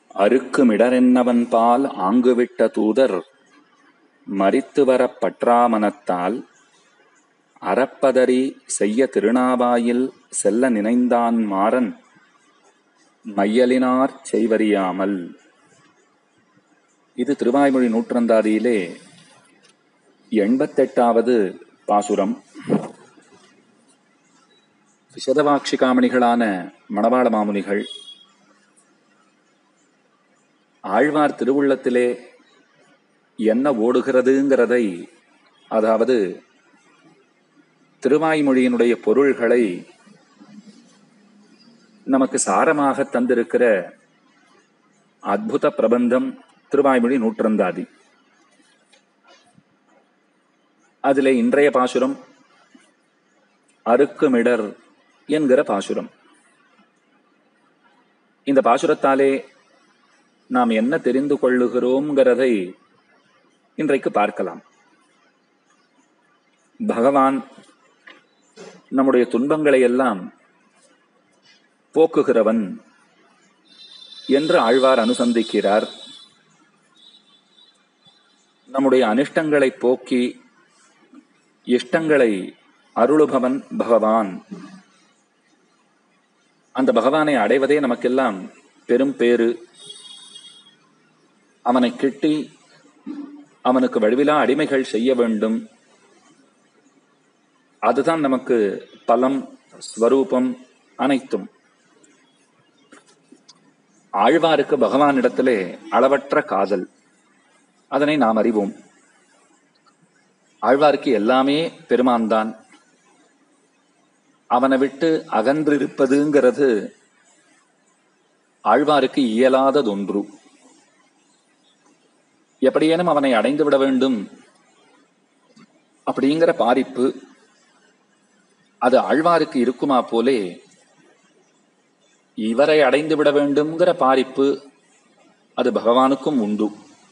அருக்குமிடரென்னவன் பால் ஆங்குவிட்ட தூதர் மரித்து வரப் பற்றாமனத்தால் அறப்பதறி செய்ய திருநாவாயில் செல்ல நினைந்தான் மாறன் மையலினார் செய்வறியாமல் இது திருவாய்மொழி நூற்றந்தாதியிலே எண்பத்தெட்டாவது பாசுரம் விசதவாட்சிகாமணிகளான மணவாள மாமுனிகள் ஆழ்வார் திருவுள்ளத்திலே என்ன ஓடுகிறதுங்கிறதை அதாவது திருவாய்மொழியினுடைய பொருள்களை நமக்கு சாரமாக தந்திருக்கிற அத்புத பிரபந்தம் திருவாய்மொழி நூற்றந்தாதி அதிலே இன்றைய பாசுரம் அருக்குமிடர் என்கிற பாசுரம் இந்த பாசுரத்தாலே நாம் என்ன தெரிந்து கொள்ளுகிறோம்ங்கிறதை இன்றைக்கு பார்க்கலாம் பகவான் நம்முடைய துன்பங்களை எல்லாம் போக்குகிறவன் என்று ஆழ்வார் அனுசந்திக்கிறார் நம்முடைய அனிஷ்டங்களை போக்கி இஷ்டங்களை அருளுபவன் பகவான் அந்த பகவானை அடைவதே நமக்கெல்லாம் பெரும் பேறு அவனை கிட்டி அவனுக்கு வடிவிலா அடிமைகள் செய்ய வேண்டும் அதுதான் நமக்கு பலம் ஸ்வரூபம் அனைத்தும் ஆழ்வாருக்கு பகவானிடத்திலே அளவற்ற காதல் அதனை நாம் அறிவோம் ஆழ்வாருக்கு எல்லாமே பெருமான் தான் அவனை விட்டு அகன்றிருப்பதுங்கிறது ஆழ்வாருக்கு இயலாததொன்று எப்படியேனும் அவனை அடைந்து விட வேண்டும் அப்படிங்கிற பாரிப்பு அது ஆழ்வாருக்கு இருக்குமா போலே இவரை அடைந்து விட வேண்டும்ங்கிற பாரிப்பு அது பகவானுக்கும் உண்டு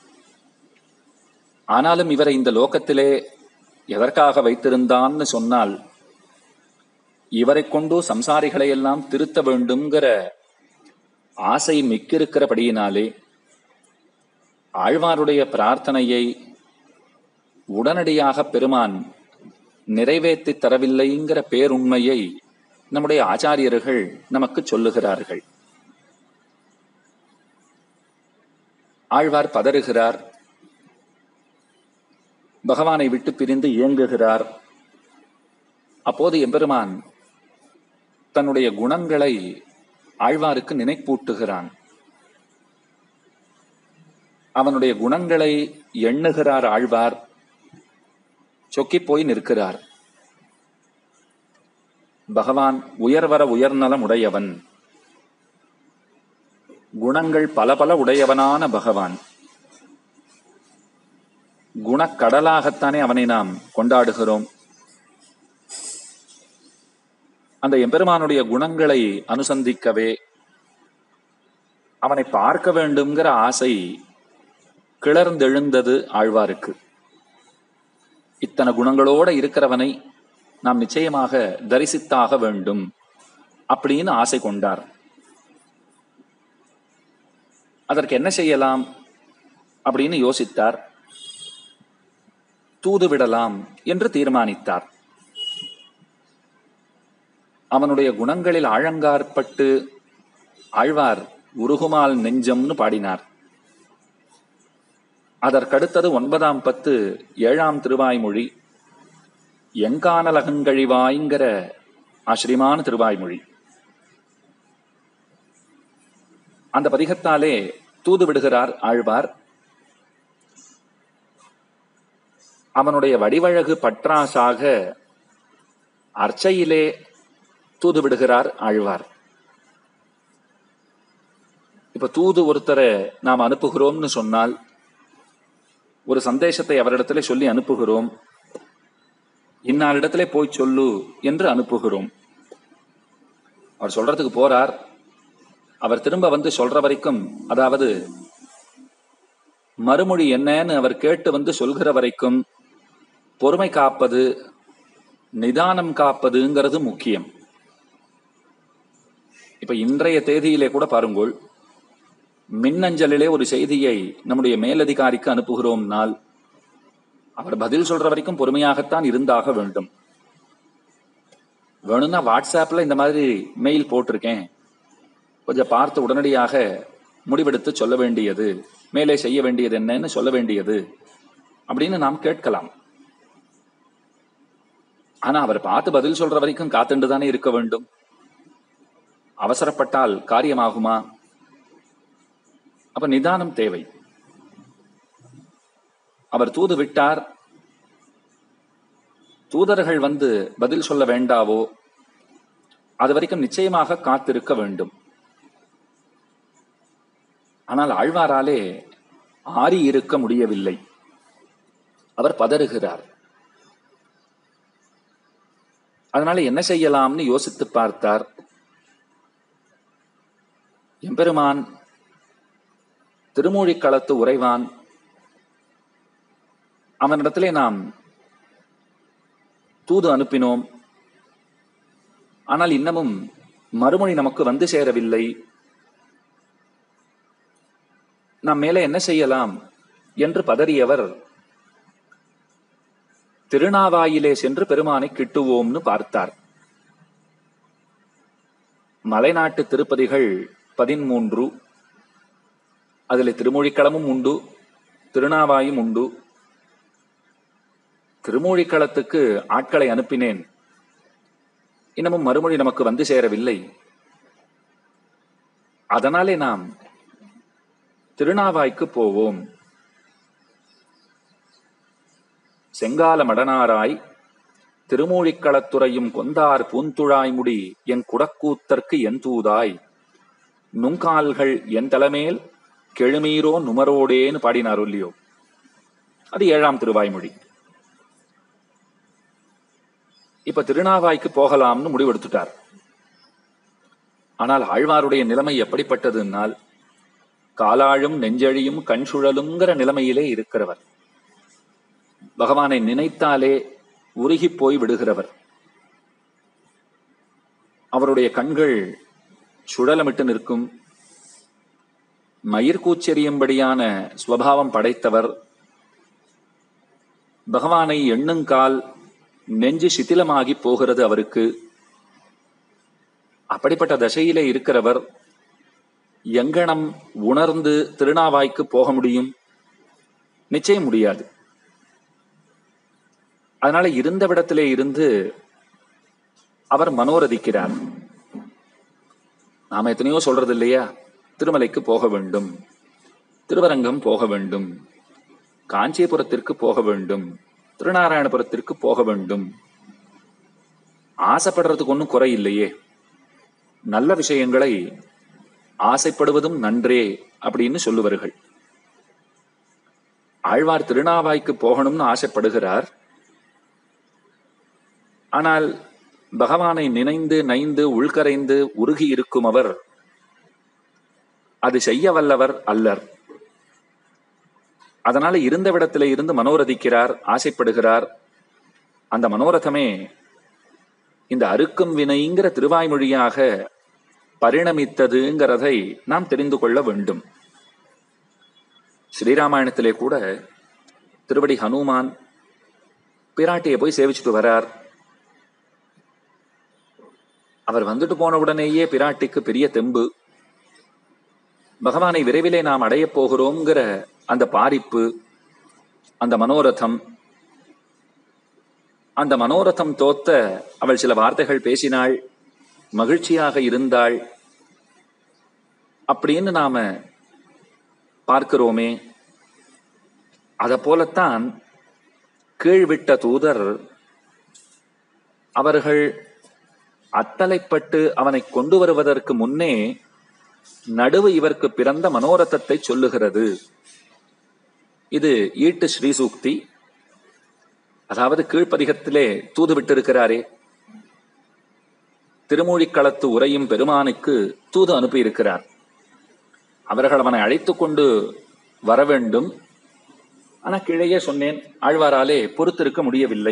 ஆனாலும் இவரை இந்த லோகத்திலே எதற்காக வைத்திருந்தான்னு சொன்னால் இவரை கொண்டு சம்சாரிகளை எல்லாம் திருத்த வேண்டும்ங்கிற ஆசை மிக்கிருக்கிறபடியினாலே ஆழ்வாருடைய பிரார்த்தனையை உடனடியாக பெருமான் நிறைவேற்றி தரவில்லைங்கிற பேருண்மையை நம்முடைய ஆச்சாரியர்கள் நமக்கு சொல்லுகிறார்கள் ஆழ்வார் பதறுகிறார் பகவானை விட்டு பிரிந்து இயங்குகிறார் அப்போது எம்பெருமான் தன்னுடைய குணங்களை ஆழ்வாருக்கு நினைப்பூட்டுகிறான் அவனுடைய குணங்களை எண்ணுகிறார் ஆழ்வார் சொக்கி போய் நிற்கிறார் பகவான் உயர்வர உயர்நலம் உடையவன் குணங்கள் பல பல உடையவனான பகவான் குணக்கடலாகத்தானே அவனை நாம் கொண்டாடுகிறோம் அந்த எம்பெருமானுடைய குணங்களை அனுசந்திக்கவே அவனை பார்க்க வேண்டும்ங்கிற ஆசை கிளர்ந்தெழுந்தது ஆழ்வாருக்கு இத்தனை குணங்களோட இருக்கிறவனை நாம் நிச்சயமாக தரிசித்தாக வேண்டும் அப்படின்னு ஆசை கொண்டார் அதற்கு என்ன செய்யலாம் அப்படின்னு யோசித்தார் தூது விடலாம் என்று தீர்மானித்தார் அவனுடைய குணங்களில் ஆழங்காற்பட்டு ஆழ்வார் உருகுமால் நெஞ்சம்னு பாடினார் அதற்கடுத்தது ஒன்பதாம் பத்து ஏழாம் திருவாய்மொழி எங்கானலகங்கழிவாய்ங்கிற ஆசிரியமான திருவாய்மொழி அந்த பதிகத்தாலே தூது விடுகிறார் ஆழ்வார் அவனுடைய வடிவழகு பற்றாசாக அர்ச்சையிலே தூது விடுகிறார் ஆழ்வார் இப்ப தூது ஒருத்தரை நாம் அனுப்புகிறோம்னு சொன்னால் ஒரு சந்தேசத்தை அவரிடத்திலே சொல்லி அனுப்புகிறோம் இன்னாரிடத்திலே போய் சொல்லு என்று அனுப்புகிறோம் அவர் சொல்றதுக்கு போறார் அவர் திரும்ப வந்து சொல்ற வரைக்கும் அதாவது மறுமொழி என்னன்னு அவர் கேட்டு வந்து சொல்கிற வரைக்கும் பொறுமை காப்பது நிதானம் காப்பதுங்கிறது முக்கியம் இப்ப இன்றைய தேதியிலே கூட பாருங்கள் மின்னஞ்சலிலே ஒரு செய்தியை நம்முடைய மேலதிகாரிக்கு அனுப்புகிறோம்னால் அவர் பதில் சொல்ற வரைக்கும் பொறுமையாகத்தான் இருந்தாக வேண்டும் வேணும்னா வாட்ஸ்அப்ல இந்த மாதிரி மெயில் போட்டிருக்கேன் கொஞ்சம் பார்த்து உடனடியாக முடிவெடுத்து சொல்ல வேண்டியது மேலே செய்ய வேண்டியது என்னன்னு சொல்ல வேண்டியது அப்படின்னு நாம் கேட்கலாம் ஆனா அவர் பார்த்து பதில் சொல்ற வரைக்கும் காத்துண்டு தானே இருக்க வேண்டும் அவசரப்பட்டால் காரியமாகுமா அப்ப நிதானம் தேவை அவர் தூது விட்டார் தூதர்கள் வந்து பதில் சொல்ல வேண்டாவோ அது வரைக்கும் நிச்சயமாக காத்திருக்க வேண்டும் ஆனால் ஆழ்வாராலே ஆறி இருக்க முடியவில்லை அவர் பதறுகிறார் அதனால என்ன செய்யலாம்னு யோசித்து பார்த்தார் எம்பெருமான் திருமூழிக்களத்து உறைவான் அவனிடத்திலே நாம் தூது அனுப்பினோம் ஆனால் இன்னமும் மறுமொழி நமக்கு வந்து சேரவில்லை நாம் மேலே என்ன செய்யலாம் என்று பதறியவர் திருநாவாயிலே சென்று பெருமானை கிட்டுவோம்னு பார்த்தார் மலைநாட்டு திருப்பதிகள் பதிமூன்று அதில் திருமொழிக்களமும் உண்டு திருநாவாயும் உண்டு திருமூழிக்களத்துக்கு ஆட்களை அனுப்பினேன் இன்னமும் மறுமொழி நமக்கு வந்து சேரவில்லை அதனாலே நாம் திருநாவாய்க்கு போவோம் செங்கால மடனாராய் திருமூழிக்களத்துறையும் கொந்தார் பூந்துழாய் முடி என் குடக்கூத்தற்கு என் தூதாய் நுங்கால்கள் என் தலைமேல் கெழுமீரோ நுமரோடேன்னு பாடினார் இல்லையோ அது ஏழாம் திருவாய்மொழி இப்ப திருநாவாய்க்கு போகலாம்னு முடிவெடுத்துட்டார் ஆனால் ஆழ்வாருடைய நிலைமை எப்படிப்பட்டதுன்னால் காலாழும் நெஞ்சழியும் கண் சுழலுங்கிற நிலைமையிலே இருக்கிறவர் பகவானை நினைத்தாலே உருகி போய் விடுகிறவர் அவருடைய கண்கள் சுழலமிட்டு நிற்கும் மயிர்கூச்செறியும்படியான ஸ்வபாவம் படைத்தவர் பகவானை எண்ணுங்கால் நெஞ்சு சித்திலமாகி போகிறது அவருக்கு அப்படிப்பட்ட தசையிலே இருக்கிறவர் எங்கனம் உணர்ந்து திருநாவாய்க்கு போக முடியும் நிச்சயம் முடியாது அதனால இருந்த விடத்திலே இருந்து அவர் மனோரதிக்கிறார் நாம எத்தனையோ சொல்றது இல்லையா திருமலைக்கு போக வேண்டும் திருவரங்கம் போக வேண்டும் காஞ்சிபுரத்திற்கு போக வேண்டும் திருநாராயணபுரத்திற்கு போக வேண்டும் ஆசைப்படுறதுக்கு ஒன்றும் குறை இல்லையே நல்ல விஷயங்களை ஆசைப்படுவதும் நன்றே அப்படின்னு சொல்லுவார்கள் ஆழ்வார் திருநாவாய்க்கு போகணும்னு ஆசைப்படுகிறார் ஆனால் பகவானை நினைந்து நைந்து உள்கரைந்து உருகி இருக்கும் அவர் அது செய்ய வல்லவர் அல்லர் அதனால இருந்த விடத்திலே இருந்து மனோரதிக்கிறார் ஆசைப்படுகிறார் அந்த மனோரதமே இந்த அறுக்கும் வினைங்கிற திருவாய்மொழியாக பரிணமித்ததுங்கிறதை நாம் தெரிந்து கொள்ள வேண்டும் ஸ்ரீராமாயணத்திலே கூட திருவடி ஹனுமான் பிராட்டியை போய் சேவிச்சுட்டு வரார் அவர் வந்துட்டு போன உடனேயே பிராட்டிக்கு பெரிய தெம்பு பகவானை விரைவிலே நாம் அடையப் போகிறோங்கிற அந்த பாரிப்பு அந்த மனோரதம் அந்த மனோரதம் தோத்த அவள் சில வார்த்தைகள் பேசினாள் மகிழ்ச்சியாக இருந்தாள் அப்படின்னு நாம பார்க்கிறோமே அத போலத்தான் கீழ்விட்ட தூதர் அவர்கள் அத்தலைப்பட்டு அவனை கொண்டு வருவதற்கு முன்னே நடுவு இவருக்கு பிறந்த மனோரதத்தை சொல்லுகிறது இது ஈட்டு ஸ்ரீசூக்தி அதாவது கீழ்ப்பதிகத்திலே தூது விட்டிருக்கிறாரே திருமூழிக்களத்து உரையும் பெருமானுக்கு தூது அனுப்பியிருக்கிறார் அவர்கள் அவனை அழைத்து கொண்டு வர வேண்டும் ஆனா கிழையே சொன்னேன் ஆழ்வாராலே பொறுத்திருக்க முடியவில்லை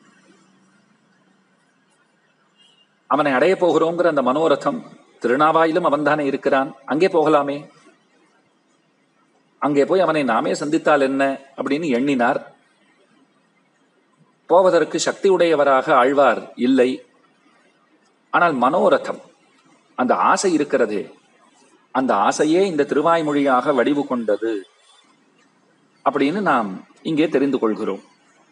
அவனை அடைய போகிறோங்கிற அந்த மனோரதம் திருநாவாயிலும் அவன்தானே இருக்கிறான் அங்கே போகலாமே அங்கே போய் அவனை நாமே சந்தித்தால் என்ன அப்படின்னு எண்ணினார் போவதற்கு சக்தி உடையவராக ஆழ்வார் இல்லை ஆனால் மனோரதம் அந்த ஆசை இருக்கிறதே அந்த ஆசையே இந்த திருவாய்மொழியாக வடிவு கொண்டது அப்படின்னு நாம் இங்கே தெரிந்து கொள்கிறோம்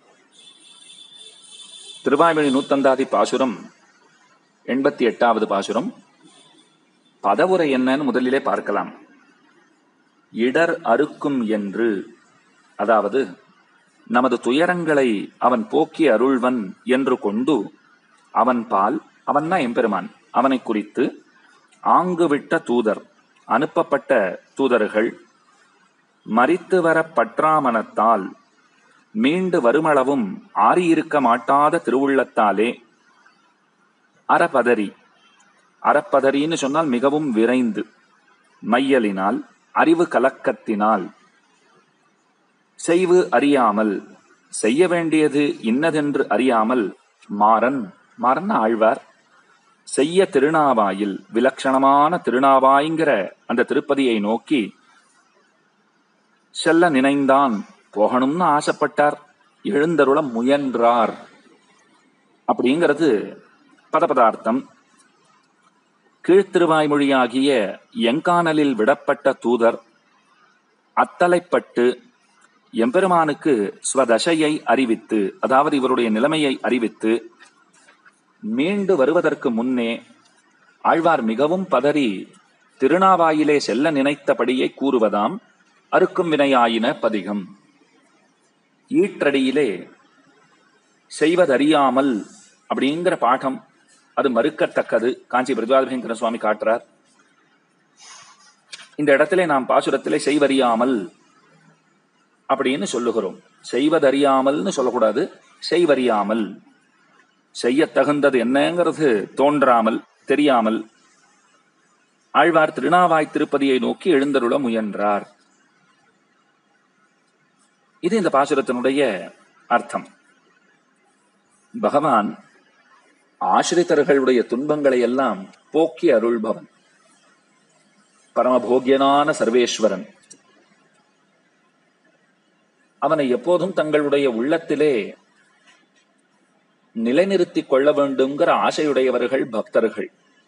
திருவாய்மொழி நூத்தந்தாதி பாசுரம் எண்பத்தி எட்டாவது பாசுரம் பதவுரை என்னன்னு முதலிலே பார்க்கலாம் இடர் அறுக்கும் என்று அதாவது நமது துயரங்களை அவன் போக்கி அருள்வன் என்று கொண்டு அவன் பால் அவன்னா எம்பெருமான் அவனை குறித்து ஆங்கு விட்ட தூதர் அனுப்பப்பட்ட தூதர்கள் மறித்து வர பற்றாமனத்தால் மீண்டு வருமளவும் ஆறியிருக்க மாட்டாத திருவுள்ளத்தாலே அறபதறி அறப்பதறின்னு சொன்னால் மிகவும் விரைந்து மையலினால் அறிவு கலக்கத்தினால் செய்வு அறியாமல் செய்ய வேண்டியது இன்னதென்று அறியாமல் மாறன் மாறன் ஆழ்வார் செய்ய திருநாவாயில் விலட்சணமான திருநாவாய்ங்கிற அந்த திருப்பதியை நோக்கி செல்ல நினைந்தான் போகணும்னு ஆசைப்பட்டார் எழுந்தருள முயன்றார் அப்படிங்கிறது பதபதார்த்தம் கீழ்த்திருவாய்மொழியாகிய எங்கானலில் விடப்பட்ட தூதர் அத்தலைப்பட்டு எம்பெருமானுக்கு ஸ்வதசையை அறிவித்து அதாவது இவருடைய நிலைமையை அறிவித்து மீண்டு வருவதற்கு முன்னே ஆழ்வார் மிகவும் பதறி திருநாவாயிலே செல்ல நினைத்தபடியே கூறுவதாம் அறுக்கும் வினையாயின பதிகம் ஈற்றடியிலே செய்வதறியாமல் அப்படிங்கிற பாடம் அது மறுக்கத்தக்கது காஞ்சி பிரஜாபேங்கர சுவாமி காட்டுறார் இந்த இடத்திலே நாம் பாசுரத்திலே செய்வறியாமல் அப்படின்னு சொல்லுகிறோம் செய்வதறியாமல்னு சொல்லக்கூடாது செய்வறியாமல் செய்ய தகுந்தது என்னங்கிறது தோன்றாமல் தெரியாமல் ஆழ்வார் திருநாவாய் திருப்பதியை நோக்கி எழுந்தருள முயன்றார் இது இந்த பாசுரத்தினுடைய அர்த்தம் பகவான் ஆசிரித்தர்களுடைய துன்பங்களை எல்லாம் போக்கி அருள்பவன் பரமபோக்கியனான சர்வேஸ்வரன் அவனை எப்போதும் தங்களுடைய உள்ளத்திலே நிலைநிறுத்திக் கொள்ள வேண்டுங்கிற ஆசையுடையவர்கள் பக்தர்கள்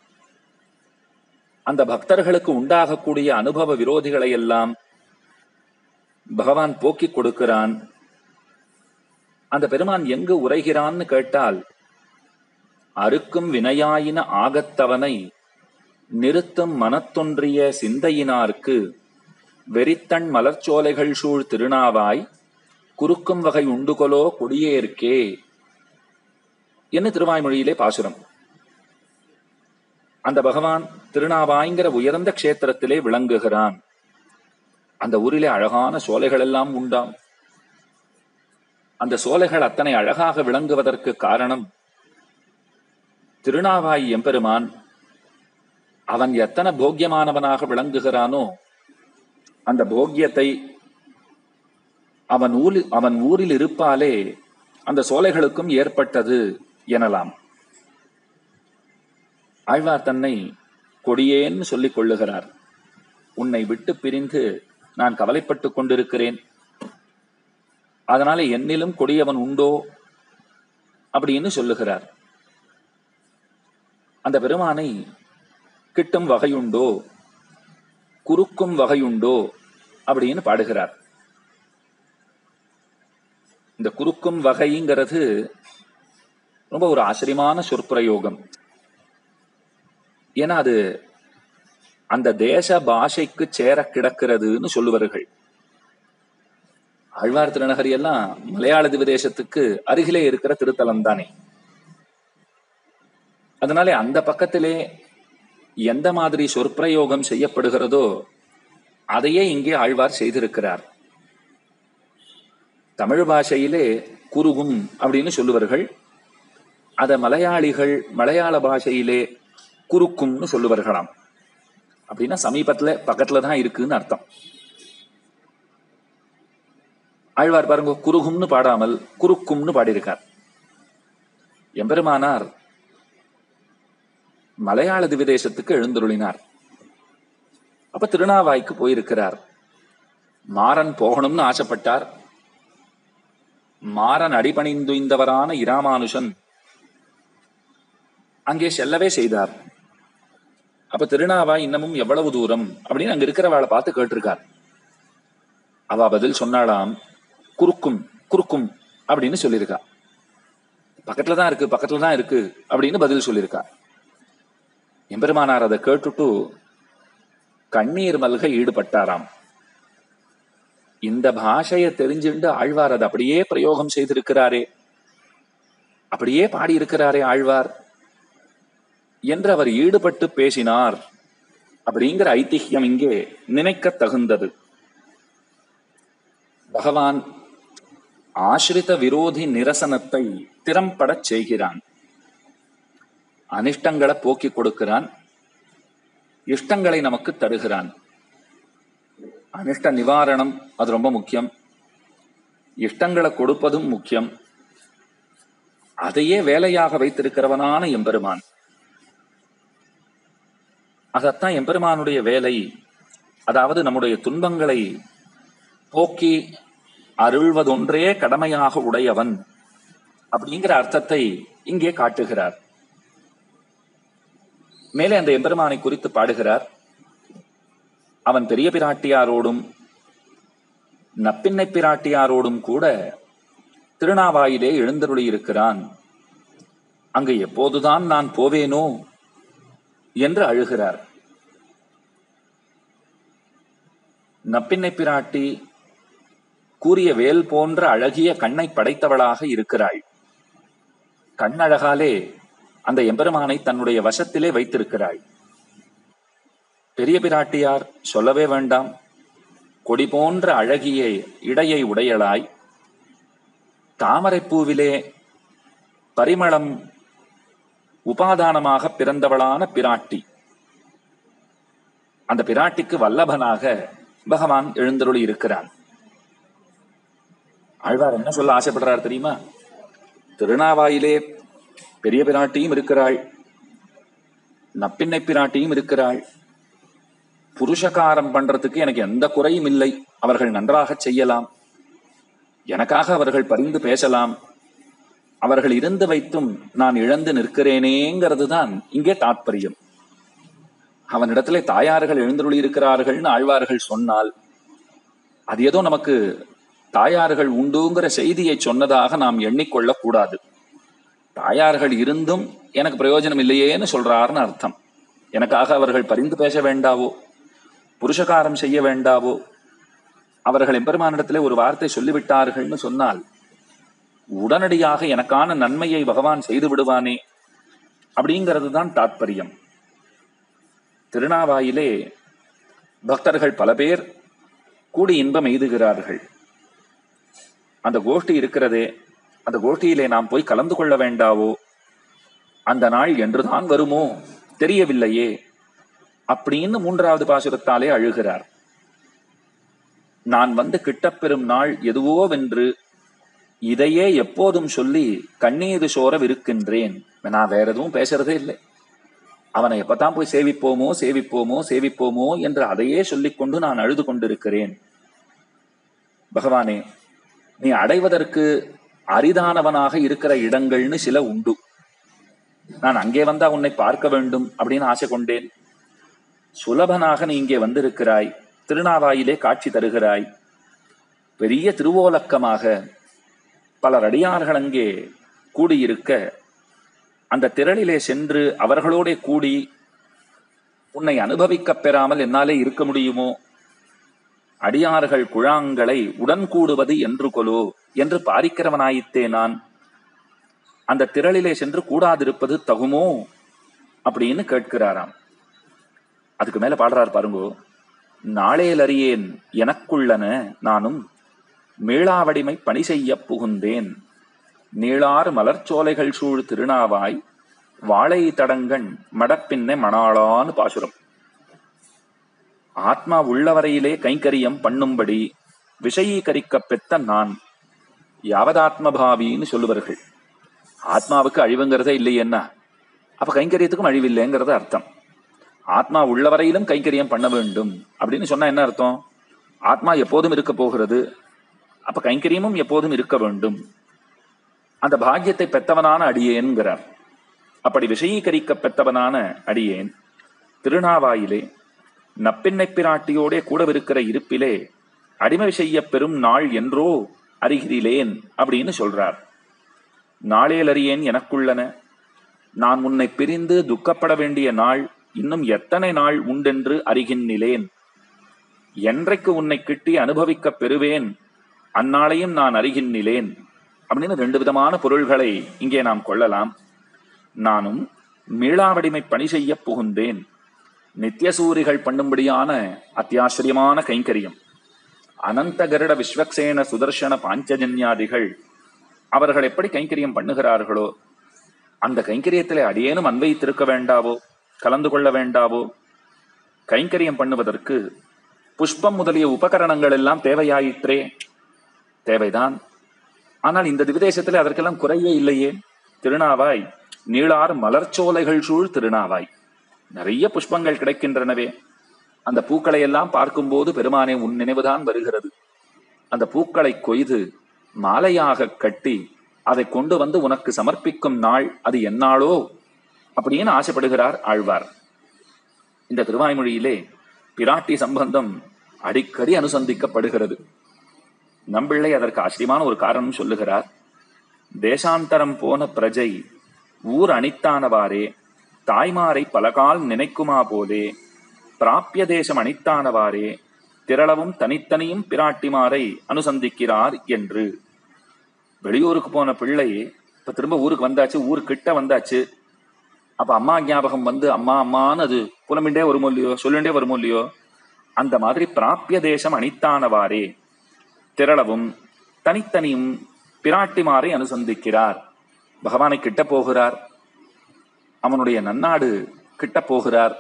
அந்த பக்தர்களுக்கு உண்டாகக்கூடிய அனுபவ விரோதிகளை எல்லாம் பகவான் போக்கிக் கொடுக்கிறான் அந்த பெருமான் எங்கு உரைகிறான்னு கேட்டால் அறுக்கும் வினையாயின ஆகத்தவனை நிறுத்தும் மனத்தொன்றிய சிந்தையினார்க்கு வெறித்தன் மலர்ச்சோலைகள் சூழ் திருநாவாய் குறுக்கும் வகை உண்டுகொலோ கொடியேற்கே என்ன திருவாய்மொழியிலே பாசுரம் அந்த பகவான் திருநாவாய்ங்கிற உயர்ந்த க்ஷேத்திரத்திலே விளங்குகிறான் அந்த ஊரிலே அழகான சோலைகள் எல்லாம் உண்டாம் அந்த சோலைகள் அத்தனை அழகாக விளங்குவதற்கு காரணம் திருநாவாய் எம்பெருமான் அவன் எத்தனை போக்கியமானவனாக விளங்குகிறானோ அந்த போக்கியத்தை அவன் ஊரில் அவன் ஊரில் இருப்பாலே அந்த சோலைகளுக்கும் ஏற்பட்டது எனலாம் ஆழ்வார் தன்னை கொடியேன்னு சொல்லிக் கொள்ளுகிறார் உன்னை விட்டு பிரிந்து நான் கவலைப்பட்டுக் கொண்டிருக்கிறேன் அதனால என்னிலும் கொடியவன் உண்டோ அப்படின்னு சொல்லுகிறார் அந்த பெருமானை கிட்டும் வகையுண்டோ குறுக்கும் வகையுண்டோ அப்படின்னு பாடுகிறார் இந்த குறுக்கும் வகைங்கிறது ரொம்ப ஒரு ஆச்சரியமான சொற்பிரயோகம் ஏன்னா அது அந்த தேச பாஷைக்கு சேர கிடக்கிறதுன்னு சொல்லுவார்கள் ஆழ்வார் திருநகரி எல்லாம் மலையாள திவதேசத்துக்கு அருகிலே இருக்கிற திருத்தலம் தானே அதனாலே அந்த பக்கத்திலே எந்த மாதிரி சொற்பிரயோகம் செய்யப்படுகிறதோ அதையே இங்கே ஆழ்வார் செய்திருக்கிறார் தமிழ் பாஷையிலே குருகும் அப்படின்னு சொல்லுவார்கள் அத மலையாளிகள் மலையாள பாஷையிலே குறுக்கும்னு சொல்லுவார்களாம் அப்படின்னா சமீபத்துல பக்கத்துல தான் இருக்குன்னு அர்த்தம் ஆழ்வார் பாருங்க குறுகும்னு பாடாமல் குறுக்கும்னு பாடியிருக்கார் எம்பெருமானார் மலையாள திவிதேசத்துக்கு எழுந்தருளினார் அப்ப திருநாவாய்க்கு போயிருக்கிறார் மாறன் போகணும்னு ஆசைப்பட்டார் மாறன் அடிபணிந்துய்ந்தவரான இராமானுஷன் அங்கே செல்லவே செய்தார் அப்ப திருநாவா இன்னமும் எவ்வளவு தூரம் அப்படின்னு அங்க இருக்கிறவாளை பார்த்து கேட்டிருக்கார் அவ பதில் சொன்னாலாம் குறுக்கும் குறுக்கும் அப்படின்னு சொல்லியிருக்கா பக்கத்துல தான் இருக்கு பக்கத்துல தான் இருக்கு அப்படின்னு பதில் சொல்லியிருக்கா எம்பெருமானார் அதை கேட்டுட்டு கண்ணீர் மல்க ஈடுபட்டாராம் இந்த பாஷையை தெரிஞ்சுண்டு ஆழ்வார் அதை அப்படியே பிரயோகம் செய்திருக்கிறாரே அப்படியே பாடியிருக்கிறாரே ஆழ்வார் என்று அவர் ஈடுபட்டு பேசினார் அப்படிங்கிற ஐதிஹ்யம் இங்கே நினைக்க தகுந்தது பகவான் ஆசிரித விரோதி நிரசனத்தை திறம்படச் செய்கிறான் அனிஷ்டங்களை போக்கி கொடுக்கிறான் இஷ்டங்களை நமக்கு தருகிறான் அனிஷ்ட நிவாரணம் அது ரொம்ப முக்கியம் இஷ்டங்களை கொடுப்பதும் முக்கியம் அதையே வேலையாக வைத்திருக்கிறவனான எம்பெருமான் அதத்தான் எம்பெருமானுடைய வேலை அதாவது நம்முடைய துன்பங்களை போக்கி அருள்வதொன்றே கடமையாக உடையவன் அப்படிங்கிற அர்த்தத்தை இங்கே காட்டுகிறார் மேலே அந்த எம்பெருமானை குறித்து பாடுகிறார் அவன் பெரிய பிராட்டியாரோடும் நப்பின்னை பிராட்டியாரோடும் கூட திருநாவாயிலே எழுந்தருளி இருக்கிறான் அங்கு எப்போதுதான் நான் போவேனோ என்று அழுகிறார் நப்பின்னை பிராட்டி கூறிய வேல் போன்ற அழகிய கண்ணை படைத்தவளாக இருக்கிறாள் கண்ணழகாலே அந்த எம்பெருமானை தன்னுடைய வசத்திலே வைத்திருக்கிறாள் பெரிய பிராட்டியார் சொல்லவே வேண்டாம் கொடி போன்ற அழகிய இடையை உடையளாய் தாமரைப்பூவிலே பரிமளம் உபாதானமாக பிறந்தவளான பிராட்டி அந்த பிராட்டிக்கு வல்லபனாக பகவான் எழுந்தருளி இருக்கிறான் ஆழ்வார் என்ன சொல்ல ஆசைப்படுறார் தெரியுமா திருநாவாயிலே பெரிய பிராட்டியும் இருக்கிறாள் நப்பின்னை பிராட்டியும் இருக்கிறாள் புருஷகாரம் பண்றதுக்கு எனக்கு எந்த குறையும் இல்லை அவர்கள் நன்றாக செய்யலாம் எனக்காக அவர்கள் பரிந்து பேசலாம் அவர்கள் இருந்து வைத்தும் நான் இழந்து நிற்கிறேனேங்கிறது தான் இங்கே தாத்பரியம் அவனிடத்திலே தாயார்கள் எழுந்துள்ளி இருக்கிறார்கள்னு ஆழ்வார்கள் சொன்னால் அது ஏதோ நமக்கு தாயார்கள் உண்டுங்கிற செய்தியை சொன்னதாக நாம் எண்ணிக்கொள்ளக் கூடாது தாயார்கள் இருந்தும் எனக்கு பிரயோஜனம் இல்லையேன்னு சொல்றாருன்னு அர்த்தம் எனக்காக அவர்கள் பரிந்து பேச வேண்டாவோ புருஷகாரம் செய்ய வேண்டாவோ அவர்கள் எம்பெருமானிடத்திலே ஒரு வார்த்தை சொல்லிவிட்டார்கள்னு சொன்னால் உடனடியாக எனக்கான நன்மையை பகவான் செய்து விடுவானே அப்படிங்கிறது தான் தாத்பரியம் திருநாவாயிலே பக்தர்கள் பல பேர் கூடி இன்பம் எய்துகிறார்கள் அந்த கோஷ்டி இருக்கிறதே அந்த கோஷ்டியிலே நாம் போய் கலந்து கொள்ள வேண்டாவோ அந்த நாள் என்றுதான் வருமோ தெரியவில்லையே அப்படின்னு மூன்றாவது பாசுரத்தாலே அழுகிறார் நான் வந்து கிட்டப்பெறும் நாள் எதுவோவென்று இதையே எப்போதும் சொல்லி கண்ணீர் சோரவிருக்கின்றேன் நான் வேற எதுவும் பேசுறதே இல்லை அவனை எப்பதான் போய் சேவிப்போமோ சேவிப்போமோ சேவிப்போமோ என்று அதையே சொல்லிக்கொண்டு நான் அழுது கொண்டிருக்கிறேன் பகவானே நீ அடைவதற்கு அரிதானவனாக இருக்கிற இடங்கள்னு சில உண்டு நான் அங்கே வந்தா உன்னை பார்க்க வேண்டும் அப்படின்னு ஆசை கொண்டேன் சுலபனாக நீ இங்கே வந்திருக்கிறாய் திருநாவாயிலே காட்சி தருகிறாய் பெரிய திருவோலக்கமாக பலர் அடியார்கள் அங்கே கூடியிருக்க அந்த திரளிலே சென்று அவர்களோட கூடி உன்னை அனுபவிக்கப் பெறாமல் என்னாலே இருக்க முடியுமோ அடியார்கள் குழாங்களை உடன் கூடுவது என்று கொலோ என்று பாரிக்கிறவனாயித்தே நான் அந்த திரளிலே சென்று கூடாதிருப்பது தகுமோ அப்படின்னு கேட்கிறாராம் அதுக்கு மேல பாடுறார் பாருங்கோ நாளேல் அறியேன் எனக்குள்ளன நானும் மீளாவடிமை பணி செய்ய புகுந்தேன் நீளார் மலர்ச்சோலைகள் சூழ் திருநாவாய் வாழை தடங்கண் மடப்பின்னை மணாளான்னு பாசுரம் ஆத்மா உள்ளவரையிலே கைங்கரியம் பண்ணும்படி விஷயீகரிக்க பெத்த நான் யாவதாத்மபாவின்னு சொல்லுவார்கள் ஆத்மாவுக்கு அழிவுங்கிறதே இல்லையேன்னா அப்ப கைங்கரியத்துக்கும் அழிவில்லைங்கிறது அர்த்தம் ஆத்மா உள்ளவரையிலும் கைங்கரியம் பண்ண வேண்டும் அப்படின்னு சொன்னா என்ன அர்த்தம் ஆத்மா எப்போதும் இருக்க போகிறது அப்ப கைங்கரியமும் எப்போதும் இருக்க வேண்டும் அந்த பாக்கியத்தை பெத்தவனான அடியேன்கிறார் அப்படி விஷயீகரிக்க பெத்தவனான அடியேன் திருநாவாயிலே நப்பின்னை பிராட்டியோடே கூடவிருக்கிற இருப்பிலே அடிமை செய்ய பெறும் நாள் என்றோ அறிகிறேன் அப்படின்னு சொல்றார் நாளேலறியேன் எனக்குள்ளன நான் உன்னை பிரிந்து துக்கப்பட வேண்டிய நாள் இன்னும் எத்தனை நாள் உண்டென்று அறிகின்றேன் என்றைக்கு உன்னை கிட்டி அனுபவிக்கப் பெறுவேன் அந்நாளையும் நான் அறிகின்றேன் அப்படின்னு ரெண்டு விதமான பொருள்களை இங்கே நாம் கொள்ளலாம் நானும் மீளாவடிமை பணி செய்ய புகுந்தேன் நித்தியசூரிகள் பண்ணும்படியான அத்தியாச்சரியமான கைங்கரியம் அனந்த கருட விஸ்வக்சேன சுதர்சன பாஞ்சஜன்யாதிகள் அவர்கள் எப்படி கைங்கரியம் பண்ணுகிறார்களோ அந்த கைங்கரியத்திலே அடியேனும் அன்வைத்திருக்க வேண்டாவோ கலந்து கொள்ள வேண்டாவோ கைங்கரியம் பண்ணுவதற்கு புஷ்பம் முதலிய உபகரணங்கள் எல்லாம் தேவையாயிற்றே தேவைதான் ஆனால் இந்த திவிதேசத்திலே அதற்கெல்லாம் குறையே இல்லையே திருநாவாய் நீளார் மலர்ச்சோலைகள் சூழ் திருநாவாய் நிறைய புஷ்பங்கள் கிடைக்கின்றனவே அந்த பூக்களை எல்லாம் பார்க்கும்போது பெருமானே உன் நினைவுதான் வருகிறது அந்த பூக்களை கொய்து மாலையாக கட்டி அதை கொண்டு வந்து உனக்கு சமர்ப்பிக்கும் நாள் அது என்னாளோ அப்படின்னு ஆசைப்படுகிறார் ஆழ்வார் இந்த திருவாய்மொழியிலே பிராட்டி சம்பந்தம் அடிக்கடி அனுசந்திக்கப்படுகிறது நம்பிள்ளை அதற்கு ஆச்சரியமான ஒரு காரணம் சொல்லுகிறார் தேசாந்தரம் போன பிரஜை ஊர் அணித்தானவாறே தாய்மாரை பலகால் நினைக்குமா போலே பிராப்பிய தேசம் அணித்தானவாறே திரளவும் தனித்தனியும் பிராட்டிமாரை அனுசந்திக்கிறார் என்று வெளியூருக்கு போன பிள்ளை இப்ப திரும்ப ஊருக்கு வந்தாச்சு ஊர் கிட்ட வந்தாச்சு அப்ப அம்மா ஞாபகம் வந்து அம்மா அம்மான்னு அது புலமிண்டே வருமோ இல்லையோ சொல்லுண்டே வருமோ இல்லையோ அந்த மாதிரி பிராப்பிய தேசம் அணித்தானவாறே திரளவும் தனித்தனியும் பிராட்டிமாரை அனுசந்திக்கிறார் பகவானை கிட்ட போகிறார் அவனுடைய நன்னாடு கிட்ட போகிறார்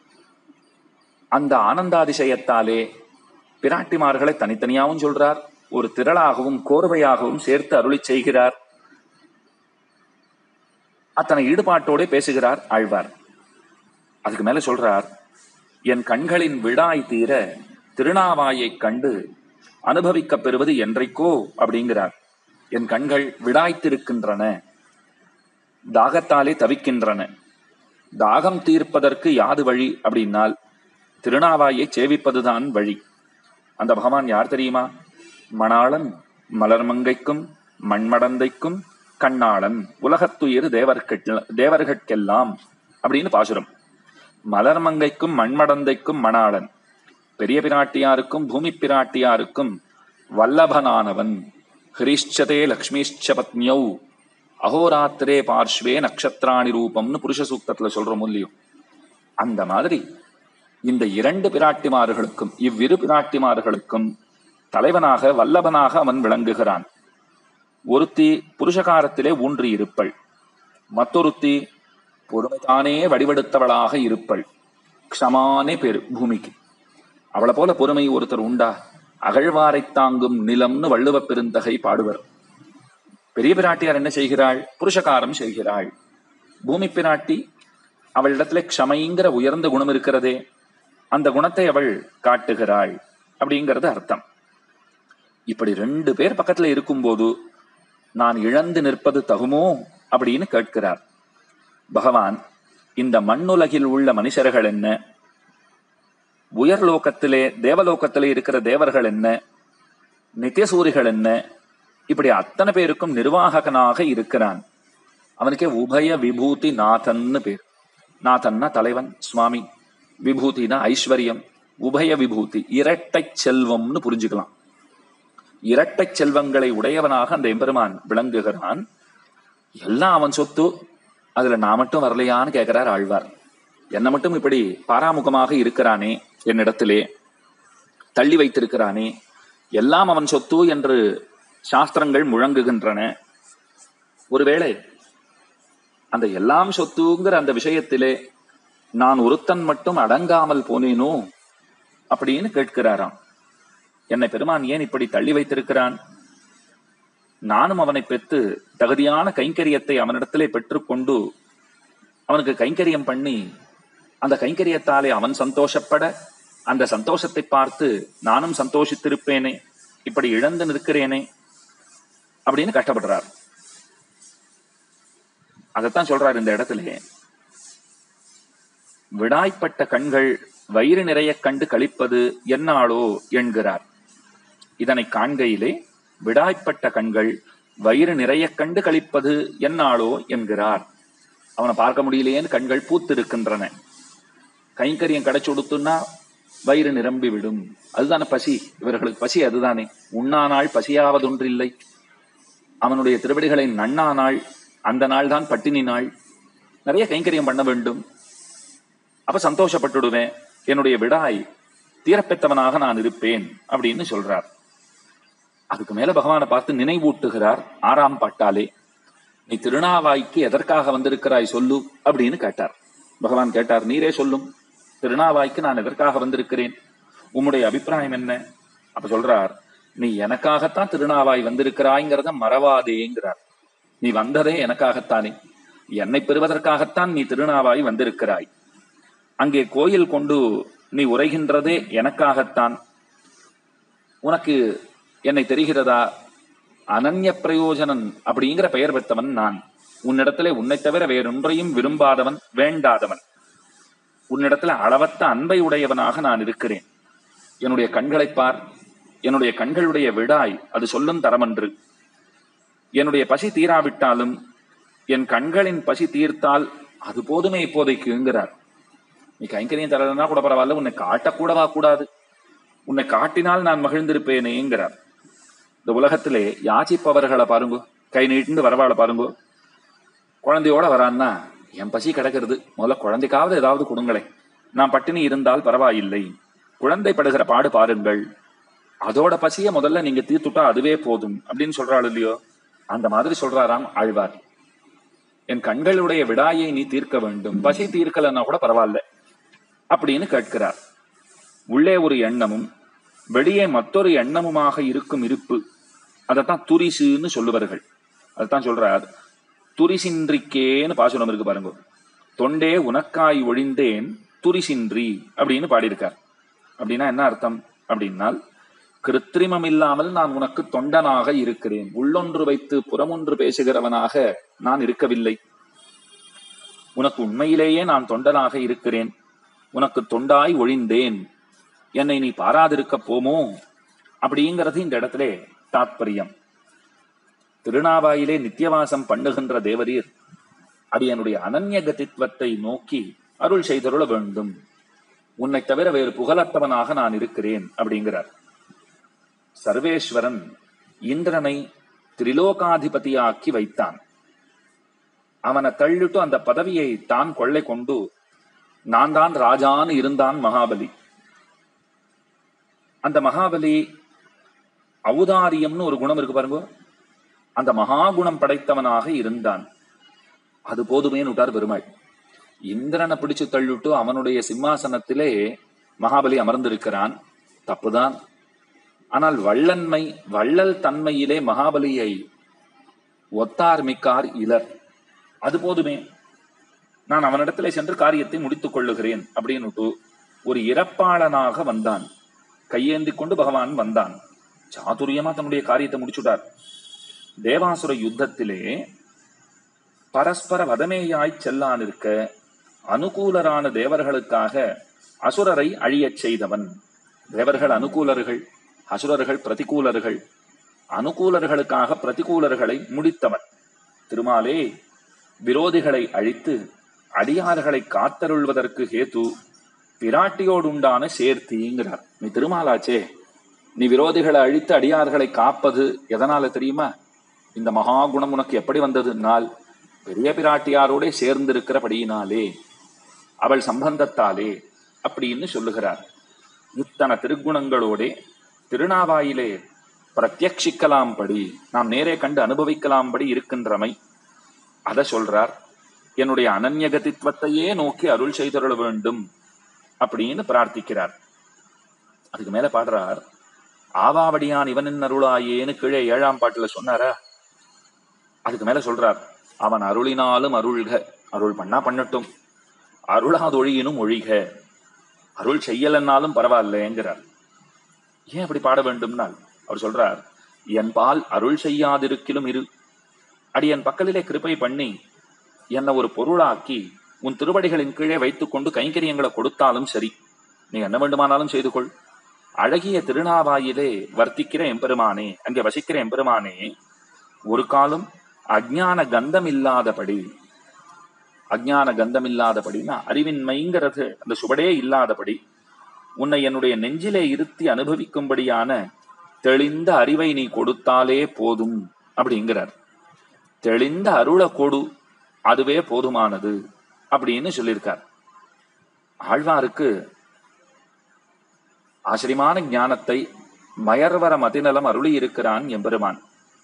அந்த ஆனந்தாதிசயத்தாலே பிராட்டிமார்களை தனித்தனியாகவும் சொல்றார் ஒரு திரளாகவும் கோர்வையாகவும் சேர்த்து அருளி செய்கிறார் அத்தனை ஈடுபாட்டோட பேசுகிறார் ஆழ்வார் அதுக்கு மேல சொல்றார் என் கண்களின் விடாய் தீர திருநாவாயைக் கண்டு அனுபவிக்கப் பெறுவது என்றைக்கோ அப்படிங்கிறார் என் கண்கள் விடாய்த்திருக்கின்றன தாகத்தாலே தவிக்கின்றன தாகம் தீர்ப்பதற்கு யாது வழி அப்படின்னால் திருநாவாயை சேவிப்பதுதான் வழி அந்த பகவான் யார் தெரியுமா மணாளன் மலர்மங்கைக்கும் மண்மடந்தைக்கும் கண்ணாளன் உலகத்துயிர் தேவர்கட்க தேவர்கட்கெல்லாம் அப்படின்னு பாசுரம் மலர்மங்கைக்கும் மண்மடந்தைக்கும் மணாளன் பெரிய பிராட்டியாருக்கும் பூமி பிராட்டியாருக்கும் வல்லபனானவன் ஹிரிஷ்சதே லக்ஷ்மிஷ்ச பத்மியௌ அகோராத்திரே பார்ஷ்வே நக்ஷத்ராணி ரூபம்னு புருஷ சூக்தத்துல சொல்றோம் இல்லையும் அந்த மாதிரி இந்த இரண்டு பிராட்டிமார்களுக்கும் இவ்விரு பிராட்டிமார்களுக்கும் தலைவனாக வல்லபனாக அவன் விளங்குகிறான் ஒருத்தி புருஷகாரத்திலே ஊன்றி இருப்பள் மற்றொருத்தி பொறுமைதானே வடிவெடுத்தவளாக இருப்பள் க்ஷமானே பேரு பூமிக்கு அவளை போல பொறுமை ஒருத்தர் உண்டா அகழ்வாரை தாங்கும் நிலம்னு வள்ளுவ பெருந்தகை பாடுவர் பெரிய பிராட்டியார் என்ன செய்கிறாள் புருஷகாரம் செய்கிறாள் பூமி பிராட்டி அவளிடத்துல க்ஷமைங்கிற உயர்ந்த குணம் இருக்கிறதே அந்த குணத்தை அவள் காட்டுகிறாள் அப்படிங்கிறது அர்த்தம் இப்படி ரெண்டு பேர் பக்கத்துல இருக்கும்போது நான் இழந்து நிற்பது தகுமோ அப்படின்னு கேட்கிறார் பகவான் இந்த மண்ணுலகில் உள்ள மனுஷர்கள் என்ன உயர்லோகத்திலே தேவலோகத்திலே இருக்கிற தேவர்கள் என்ன நித்தியசூரிகள் என்ன இப்படி அத்தனை பேருக்கும் நிர்வாககனாக இருக்கிறான் அவனுக்கே உபய விபூதி நாதன்னு பேர் நாதன்னா தலைவன் சுவாமி விபூதினா ஐஸ்வர்யம் உபய விபூதி இரட்டை செல்வம்னு புரிஞ்சுக்கலாம் இரட்டை செல்வங்களை உடையவனாக அந்த எம்பெருமான் விளங்குகிறான் எல்லாம் அவன் சொத்து அதுல நான் மட்டும் வரலையான்னு கேட்கிறார் ஆழ்வார் என்ன மட்டும் இப்படி பாராமுகமாக இருக்கிறானே என்னிடத்திலே தள்ளி வைத்திருக்கிறானே எல்லாம் அவன் சொத்து என்று சாஸ்திரங்கள் முழங்குகின்றன ஒருவேளை அந்த எல்லாம் சொத்துங்கிற அந்த விஷயத்திலே நான் ஒருத்தன் மட்டும் அடங்காமல் போனேனோ அப்படின்னு கேட்கிறாராம் என்னை பெருமான் ஏன் இப்படி தள்ளி வைத்திருக்கிறான் நானும் அவனை பெற்று தகுதியான கைங்கரியத்தை அவனிடத்திலே பெற்றுக்கொண்டு அவனுக்கு கைங்கரியம் பண்ணி அந்த கைங்கரியத்தாலே அவன் சந்தோஷப்பட அந்த சந்தோஷத்தை பார்த்து நானும் சந்தோஷித்திருப்பேனே இப்படி இழந்து நிற்கிறேனே அப்படின்னு கஷ்டப்படுறார் அதைத்தான் சொல்றார் இந்த இடத்துல விடாய்ப்பட்ட கண்கள் வயிறு நிறைய கண்டு கழிப்பது என்னாளோ என்கிறார் இதனை காண்கையிலே விடாய்ப்பட்ட கண்கள் வயிறு நிறைய கண்டு கழிப்பது என்னாளோ என்கிறார் அவனை பார்க்க முடியலையேன்னு கண்கள் பூத்திருக்கின்றன கைங்கரியம் கிடைச்சு கொடுத்துன்னா வயிறு நிரம்பி விடும் அதுதானே பசி இவர்களுக்கு பசி அதுதானே உண்ணானாள் பசியாவதொன்றில்லை அவனுடைய திருவடிகளை நன்னானாள் அந்த நாள் தான் பட்டினி நாள் நிறைய கைங்கரியம் பண்ண வேண்டும் அப்ப சந்தோஷப்பட்டுடுவேன் என்னுடைய விடாய் தீரப்பெத்தவனாக நான் இருப்பேன் அப்படின்னு சொல்றார் அதுக்கு மேல பகவானை பார்த்து நினைவூட்டுகிறார் ஆறாம் பாட்டாலே நீ திருநாவாய்க்கு எதற்காக வந்திருக்கிறாய் சொல்லு அப்படின்னு கேட்டார் பகவான் கேட்டார் நீரே சொல்லும் திருநாவாய்க்கு நான் எதற்காக வந்திருக்கிறேன் உம்முடைய அபிப்பிராயம் என்ன அப்ப சொல்றார் நீ எனக்காகத்தான் திருநாவாய் வந்திருக்கிறாய்ங்கிறத மறவாதேங்கிறார் நீ வந்ததே எனக்காகத்தானே என்னை பெறுவதற்காகத்தான் நீ திருநாவாய் வந்திருக்கிறாய் அங்கே கோயில் கொண்டு நீ உரைகின்றதே எனக்காகத்தான் உனக்கு என்னை தெரிகிறதா அனன்ய பிரயோஜனன் அப்படிங்கிற பெயர் பெற்றவன் நான் உன்னிடத்திலே உன்னை தவிர வேறொன்றையும் விரும்பாதவன் வேண்டாதவன் உன்னிடத்துல அளவற்ற அன்பை உடையவனாக நான் இருக்கிறேன் என்னுடைய கண்களை பார் என்னுடைய கண்களுடைய விடாய் அது சொல்லும் தரமன்று என்னுடைய பசி தீராவிட்டாலும் என் கண்களின் பசி தீர்த்தால் அது போதுமே இப்போதைக்குங்கிறார் நீ கைங்கரியம் தரலன்னா கூட பரவாயில்ல உன்னை காட்டக்கூடவா கூடாது உன்னை காட்டினால் நான் மகிழ்ந்திருப்பேனேங்கிறார் இந்த உலகத்திலே யாச்சிப்பவர்களை பாருங்க கை நீட்டு வரவாளை பாருங்க குழந்தையோட வரான்னா என் பசி கிடக்கிறது முதல்ல குழந்தைக்காவது ஏதாவது கொடுங்களேன் நான் பட்டினி இருந்தால் பரவாயில்லை குழந்தை படுகிற பாடு பாருங்கள் அதோட பசிய முதல்ல நீங்க தீர்த்துட்டா அதுவே போதும் அப்படின்னு சொல்றாள் இல்லையோ அந்த மாதிரி சொல்றாராம் ஆழ்வார் என் கண்களுடைய விடாயை நீ தீர்க்க வேண்டும் பசி தீர்க்கலன்னா கூட பரவாயில்ல அப்படின்னு கேட்கிறார் உள்ளே ஒரு எண்ணமும் வெளியே மற்றொரு எண்ணமுமாக இருக்கும் இருப்பு அதைத்தான் துரிசுன்னு சொல்லுவார்கள் அதைத்தான் சொல்றார் துரிசின்றிக்கேன்னு பாசுரம் இருக்கு பாருங்க தொண்டே உனக்காய் ஒழிந்தேன் துரிசின்றி அப்படின்னு பாடியிருக்கார் அப்படின்னா என்ன அர்த்தம் அப்படின்னால் கிருத்திரிமம் இல்லாமல் நான் உனக்கு தொண்டனாக இருக்கிறேன் உள்ளொன்று வைத்து புறமொன்று பேசுகிறவனாக நான் இருக்கவில்லை உனக்கு உண்மையிலேயே நான் தொண்டனாக இருக்கிறேன் உனக்கு தொண்டாய் ஒழிந்தேன் என்னை நீ பாராதிருக்க போமோ அப்படிங்கிறது இந்த இடத்துல தாத்பரியம் திருநாவாயிலே நித்தியவாசம் பண்ணுகின்ற தேவரீர் அடியனுடைய அனன்ய கதித்வத்தை நோக்கி அருள் செய்தருள வேண்டும் உன்னை தவிர வேறு புகழத்தவனாக நான் இருக்கிறேன் அப்படிங்கிறார் சர்வேஸ்வரன் இந்திரனை திரிலோகாதிபதியாக்கி வைத்தான் அவனை தள்ளிட்டு அந்த பதவியை தான் கொள்ளை கொண்டு நான் தான் ராஜான்னு இருந்தான் மகாபலி அந்த மகாபலி ஔதாரியம்னு ஒரு குணம் இருக்கு பாருங்க அந்த மகாகுணம் படைத்தவனாக இருந்தான் அது போதுமேன்னு விட்டார் பெருமாள் இந்திரனை பிடிச்சு தள்ளிட்டு அவனுடைய சிம்மாசனத்திலே மகாபலி அமர்ந்திருக்கிறான் தப்புதான் ஆனால் வள்ளன்மை வள்ளல் தன்மையிலே மகாபலியை ஒத்தார் மிக்கார் இலர் அது போதுமே நான் அவனிடத்திலே சென்று காரியத்தை முடித்துக் கொள்ளுகிறேன் அப்படின்னு ஒரு இறப்பாளனாக வந்தான் கையேந்தி கொண்டு பகவான் வந்தான் சாதுரியமா தன்னுடைய காரியத்தை முடிச்சுட்டார் தேவாசுர யுத்தத்திலே பரஸ்பர வதமேயாய் செல்லான் இருக்க அனுகூலரான தேவர்களுக்காக அசுரரை அழியச் செய்தவன் தேவர்கள் அனுகூலர்கள் அசுரர்கள் பிரதிகூலர்கள் அனுகூலர்களுக்காக பிரதிகூலர்களை முடித்தவன் திருமாலே விரோதிகளை அழித்து அடியார்களை காத்தருள்வதற்கு ஹேத்து பிராட்டியோடு உண்டான சேர்த்திங்கிறார் நீ திருமாலாச்சே நீ விரோதிகளை அழித்து அடியார்களை காப்பது எதனால தெரியுமா இந்த மகா குணம் உனக்கு எப்படி வந்ததுனால் பெரிய பிராட்டியாரோட சேர்ந்திருக்கிறபடியினாலே அவள் சம்பந்தத்தாலே அப்படின்னு சொல்லுகிறார் இத்தனை திருக்குணங்களோட திருநாவாயிலே பிரத்யக்ஷிக்கலாம் படி நாம் நேரே கண்டு அனுபவிக்கலாம்படி இருக்கின்றமை அதை சொல்றார் என்னுடைய அனன்யகதித்வத்தையே நோக்கி அருள் செய்தருள வேண்டும் அப்படின்னு பிரார்த்திக்கிறார் அதுக்கு மேல பாடுறார் ஆவாவடியான் இவனின் அருளாயேன்னு கீழே ஏழாம் பாட்டுல சொன்னாரா அதுக்கு மேல சொல்றார் அவன் அருளினாலும் அருள்க அருள் பண்ணா பண்ணட்டும் அருளாதொழியினும் ஒழிக அருள் செய்யலன்னாலும் பரவாயில்லைங்கிறார் ஏன் அப்படி பாட வேண்டும்னால் அவர் சொல்றார் என் பால் அருள் செய்யாதிருக்கிலும் இரு அடி என் பக்கலிலே கிருபை பண்ணி என்னை ஒரு பொருளாக்கி உன் திருவடிகளின் கீழே வைத்துக்கொண்டு கைங்கரியங்களை கொடுத்தாலும் சரி நீ என்ன வேண்டுமானாலும் செய்து கொள் அழகிய திருநாவாயிலே வர்த்திக்கிற எம்பெருமானே அங்கே வசிக்கிற எம்பெருமானே ஒரு காலம் அஜ்ஞான கந்தம் இல்லாதபடி அஜ்ஞான கந்தம் இல்லாதபடினா அறிவின்மைங்கிறது அந்த சுவடே இல்லாதபடி உன்னை என்னுடைய நெஞ்சிலே இருத்தி அனுபவிக்கும்படியான தெளிந்த அறிவை நீ கொடுத்தாலே போதும் அப்படிங்கிறார் தெளிந்த அருளை கொடு அதுவே போதுமானது அப்படின்னு சொல்லியிருக்கார் ஆழ்வாருக்கு ஆச்சரியமான ஞானத்தை மயர்வர மதிநலம் அருளி இருக்கிறான் எம்பெருமான்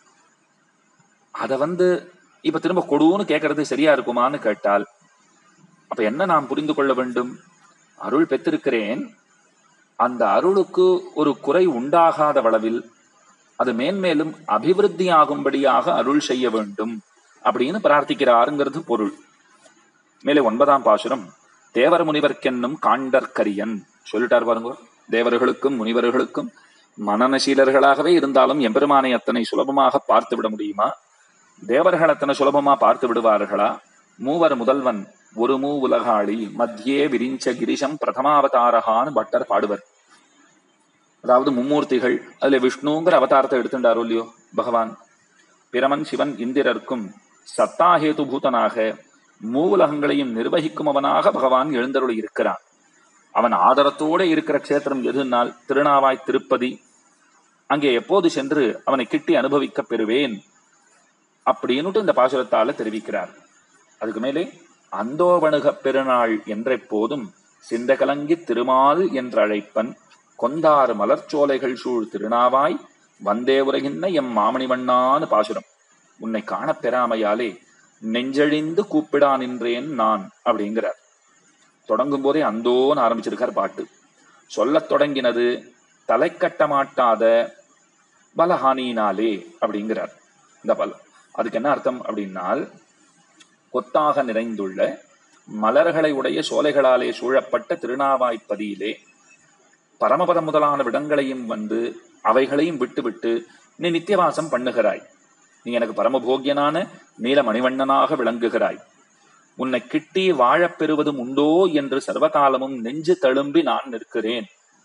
அத வந்து இப்ப திரும்ப கொடுன்னு கேட்கறது சரியா இருக்குமான்னு கேட்டால் அப்ப என்ன நாம் புரிந்து கொள்ள வேண்டும் அருள் பெற்றிருக்கிறேன் அந்த அருளுக்கு ஒரு குறை உண்டாகாத அளவில் அது மேன்மேலும் அபிவிருத்தி ஆகும்படியாக அருள் செய்ய வேண்டும் அப்படின்னு பிரார்த்திக்கிறாருங்கிறது பொருள் மேலே ஒன்பதாம் பாசுரம் தேவர் முனிவர்க்கென்னும் காண்டற்கரியன் சொல்லிட்டார் பாருங்க தேவர்களுக்கும் முனிவர்களுக்கும் மனநசீலர்களாகவே இருந்தாலும் எம்பெருமானை அத்தனை சுலபமாக பார்த்து விட முடியுமா தேவர்கள் அத்தனை சுலபமா பார்த்து விடுவார்களா மூவர் முதல்வன் ஒரு மூ உலகாளி மத்தியே விரிஞ்ச கிரிசம் பிரதமாவதாரகான்னு பட்டர் பாடுவர் அதாவது மும்மூர்த்திகள் அதுல விஷ்ணுங்கிற அவதாரத்தை எடுத்துட்டாரோ இல்லையோ பகவான் பிரமன் சிவன் இந்திரர்க்கும் சத்தாஹேது பூதனாக மூவுலகங்களையும் நிர்வகிக்கும் அவனாக பகவான் எழுந்தருளி இருக்கிறான் அவன் ஆதரத்தோட இருக்கிற க்ஷேத்திரம் எதுனால் திருநாவாய் திருப்பதி அங்கே எப்போது சென்று அவனை கிட்டி அனுபவிக்க பெறுவேன் அப்படின்னுட்டு இந்த பாசுரத்தால தெரிவிக்கிறார் அதுக்கு மேலே அந்தோவணுக பெருநாள் என்றெப்போதும் சிந்தகலங்கி திருமால் என்றழைப்பன் கொந்தாறு மலர்ச்சோலைகள் சூழ் திருநாவாய் வந்தே உலகின்ன எம் மாமணிவண்ணான்னு பாசுரம் உன்னை காணப் பெறாமையாலே நெஞ்சழிந்து கூப்பிடா நின்றேன் நான் அப்படிங்கிறார் தொடங்கும் போதே அந்தோன்னு ஆரம்பிச்சிருக்கார் பாட்டு சொல்லத் தொடங்கினது தலை கட்ட மாட்டாத பலஹானியினாலே அப்படிங்கிறார் இந்த பல அதுக்கு என்ன அர்த்தம் அப்படின்னால் கொத்தாக நிறைந்துள்ள மலர்களை உடைய சோலைகளாலே சூழப்பட்ட திருநாவாய்ப்பதியிலே பரமபதம் முதலான விடங்களையும் வந்து அவைகளையும் விட்டுவிட்டு நீ நித்தியவாசம் பண்ணுகிறாய் நீ எனக்கு பரமபோக்கியனான நீல மணிவண்ணனாக விளங்குகிறாய் உன்னை கிட்டி வாழப் பெறுவதும் உண்டோ என்று சர்வகாலமும் நெஞ்சு தழும்பி நான் நிற்கிறேன்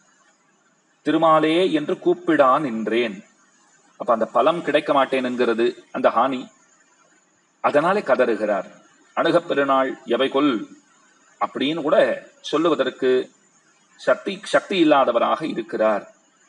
திருமாலே என்று கூப்பிடா நின்றேன் அப்ப அந்த பலம் கிடைக்க மாட்டேன் என்கிறது அந்த ஹானி அதனாலே கதறுகிறார் அணுகப் பெருநாள் எவை கொல் அப்படின்னு கூட சொல்லுவதற்கு சக்தி சக்தி இல்லாதவராக இருக்கிறார்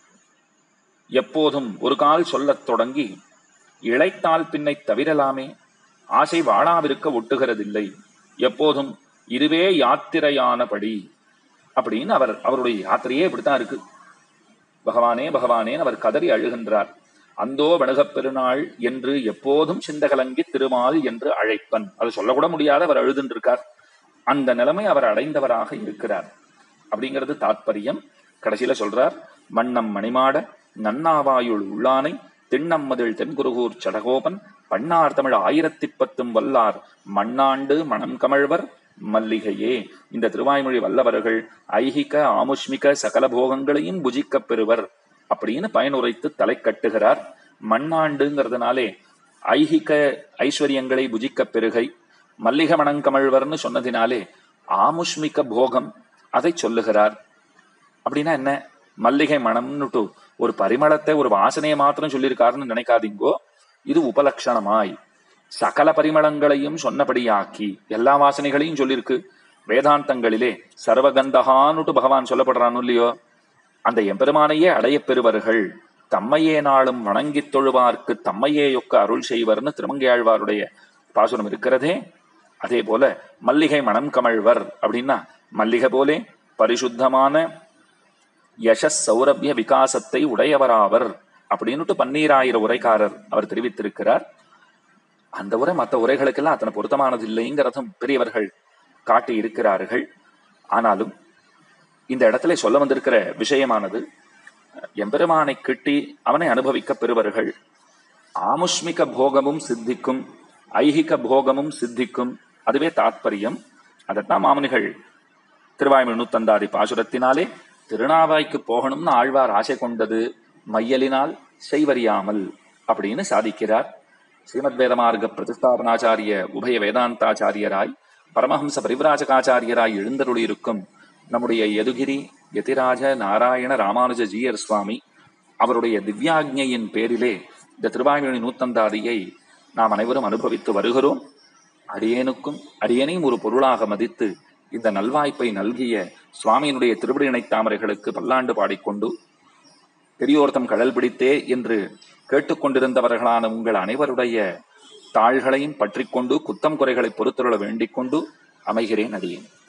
எப்போதும் ஒரு கால் சொல்லத் தொடங்கி இழைத்தால் பின்னை தவிரலாமே ஆசை வாழாவிருக்க ஒட்டுகிறதில்லை எப்போதும் இதுவே யாத்திரையானபடி அப்படின்னு அவர் அவருடைய யாத்திரையே இப்படித்தான் இருக்கு பகவானே பகவானேன்னு அவர் கதறி அழுகின்றார் அந்தோ வணகப் பெருநாள் என்று எப்போதும் சிந்தகலங்கி திருமால் என்று அழைப்பன் அது சொல்லக்கூட முடியாத அவர் அழுதுன்றிருக்கார் அந்த நிலைமை அவர் அடைந்தவராக இருக்கிறார் அப்படிங்கிறது தாத்பரியம் கடைசியில சொல்றார் மன்னம் மணிமாட நன்னாவாயுள் உள்ளானை திண்ணம்மதில் தென்குருகூர் சடகோபன் பன்னார் தமிழ் ஆயிரத்தி பத்தும் வல்லார் மண்ணாண்டு மணம் கமழ்வர் மல்லிகையே இந்த திருவாய்மொழி வல்லவர்கள் ஐகிக ஆமுஷ்மிக சகல போகங்களையும் புஜிக்கப் பெறுவர் அப்படின்னு பயனுரைத்து தலை கட்டுகிறார் மண்ணாண்டுங்கிறதுனாலே ஐகிக ஐஸ்வர்யங்களை புஜிக்கப் பெருகை மல்லிக மணங்கமழ்வர்னு சொன்னதினாலே ஆமுஷ்மிக போகம் அதை சொல்லுகிறார் அப்படின்னா என்ன மல்லிகை மணம்னுட்டு ஒரு பரிமளத்தை ஒரு வாசனையை மாத்திரம் சொல்லியிருக்காருன்னு நினைக்காதீங்கோ இது உபலட்சணமாய் சகல பரிமளங்களையும் சொன்னபடியாக்கி எல்லா வாசனைகளையும் சொல்லியிருக்கு வேதாந்தங்களிலே சர்வகந்தகான்னுட்டு பகவான் சொல்லப்படுறான்னு இல்லையோ அந்த எம்பெருமானையே அடையப் பெறுவர்கள் தம்மையே நாளும் வணங்கித் தொழுவார்க்கு தம்மையே యొக்க அருள் செய்வர்னு திருமங்கையாழ்வாருடைய பாசுரம் இருக்கிறதே அதே போல மல்லிகை மணம் கமழ்வர் அப்படின்னா மல்லிகை போலே பரிசுத்தமான யசஸ் சௌரபிய விகாசத்தை உடையவராவர் அப்படின்னுட்டு பன்னீராயிரம் உரைக்காரர் அவர் தெரிவித்திருக்கிறார் அந்த உரை மற்ற உரைகளுக்கெல்லாம் அத்தனை பொருத்தமானது இல்லைங்கிறதும் பெரியவர்கள் காட்டி இருக்கிறார்கள் ஆனாலும் இந்த இடத்துல சொல்ல வந்திருக்கிற விஷயமானது எம்பெருமானை கிட்டி அவனை அனுபவிக்க பெறுவர்கள் ஆமுஷ்மிக போகமும் சித்திக்கும் ஐகிக போகமும் சித்திக்கும் அதுவே தாத்பரியம் அதைத்தான் மாமனிகள் திருவாய்மொழி நூத்தந்தாதி பாசுரத்தினாலே திருநாவாய்க்கு போகணும்னு ஆழ்வார் ஆசை கொண்டது மையலினால் செய்வறியாமல் அப்படின்னு சாதிக்கிறார் ஸ்ரீமத் வேதமார்க்க பிரதிஷ்டாபனாச்சாரிய உபய வேதாந்தாச்சாரியராய் பரமஹம்ச பரிவிராஜகாச்சாரியராய் எழுந்தருளியிருக்கும் நம்முடைய யதுகிரி யதிராஜ நாராயண ராமானுஜ ஜீயர் சுவாமி அவருடைய திவ்யாக்ஞையின் பேரிலே இந்த திருவாய்மொழி நூத்தந்தாதியை நாம் அனைவரும் அனுபவித்து வருகிறோம் அடியேனுக்கும் அடியேனையும் ஒரு பொருளாக மதித்து இந்த நல்வாய்ப்பை நல்கிய சுவாமியினுடைய திருவிடி இணைத் தாமரைகளுக்கு பல்லாண்டு பாடிக்கொண்டு பெரியோர்த்தம் கடல் பிடித்தே என்று கேட்டுக்கொண்டிருந்தவர்களான உங்கள் அனைவருடைய தாள்களையும் பற்றிக்கொண்டு குத்தம் குறைகளை பொறுத்துள்ள வேண்டிக் கொண்டு அமைகிறேன் அடியேன்